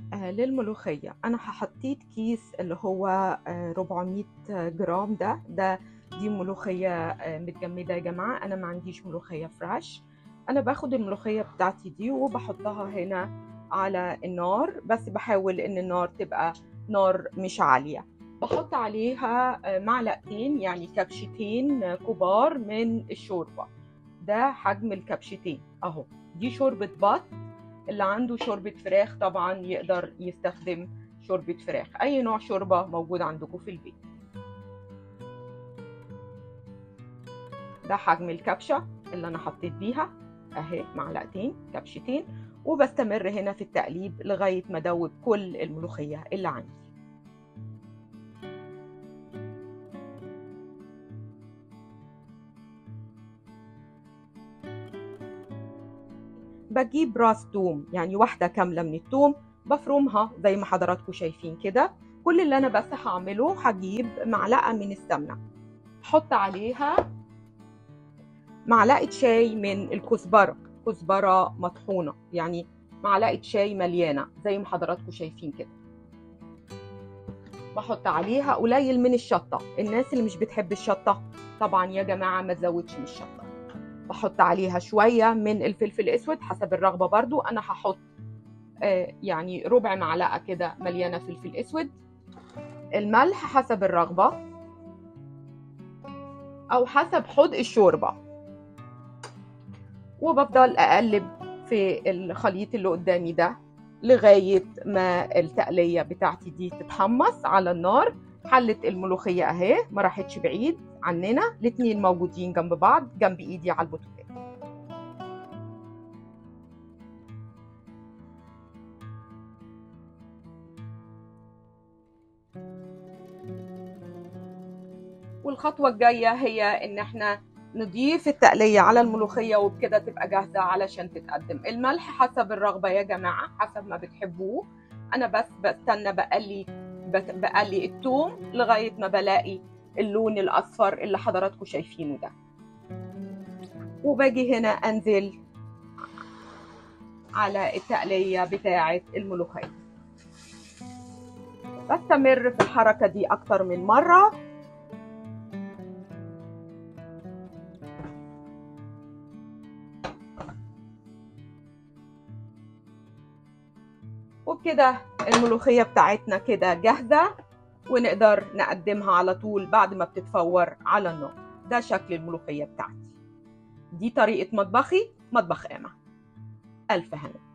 آه، للملوخية أنا حطيت كيس اللي هو آه، 400 جرام ده ده دي ملوخية آه، متجمدة يا جماعة أنا ما عنديش ملوخية فريش أنا باخد الملوخية بتاعتي دي وبحطها هنا على النار بس بحاول إن النار تبقى نار مش عالية بحط عليها آه، معلقتين يعني كبشتين آه، كبار من الشوربة ده حجم الكبشتين أهو دي شوربة بط اللي عنده شوربة فراخ طبعا يقدر يستخدم شوربة فراخ أي نوع شوربة موجود عندكم في البيت ده حجم الكبشة اللي أنا حطيت بيها أهي معلقتين كبشتين وبستمر هنا في التقليب لغاية ما أدوب كل الملوخية اللي عندي بجيب راس توم يعني واحدة كاملة من التوم بفرمها زي ما حضراتكم شايفين كده كل اللي أنا بس هعمله هجيب معلقة من السمنة حط عليها معلقة شاي من الكزبرة كزبرة مطحونة يعني معلقة شاي مليانة زي ما حضراتكم شايفين كده بحط عليها قليل من الشطة الناس اللي مش بتحب الشطة طبعا يا جماعة ما تزودش من الشطة بحط عليها شوية من الفلفل الأسود حسب الرغبة برضو أنا هحط آه، يعني ربع معلقة كده مليانة فلفل أسود الملح حسب الرغبة أو حسب حدق الشوربة وبفضل أقلب في الخليط اللي قدامي ده لغاية ما التقلية بتاعتي دي تتحمص على النار حلة الملوخية أهي ما راحتش بعيد عننا الاتنين موجودين جنب بعض جنب إيدي على البوتاجاز والخطوة الجاية هي إن إحنا نضيف التقلية على الملوخية وبكده تبقى جاهزة علشان تتقدم الملح حسب الرغبة يا جماعة حسب ما بتحبوه أنا بس بستنى بقلي بت- بقلي التوم لغاية ما بلاقي اللون الأصفر اللي حضراتكم شايفينه ده وباجي هنا أنزل على التقلية بتاعة الملوخية بستمر في الحركة دي أكتر من مرة وبكده الملوخية بتاعتنا كده جاهزة ونقدر نقدمها على طول بعد ما بتتفور على النار ده شكل الملوخية بتاعتي دي طريقة مطبخي مطبخ آمة ألف هنا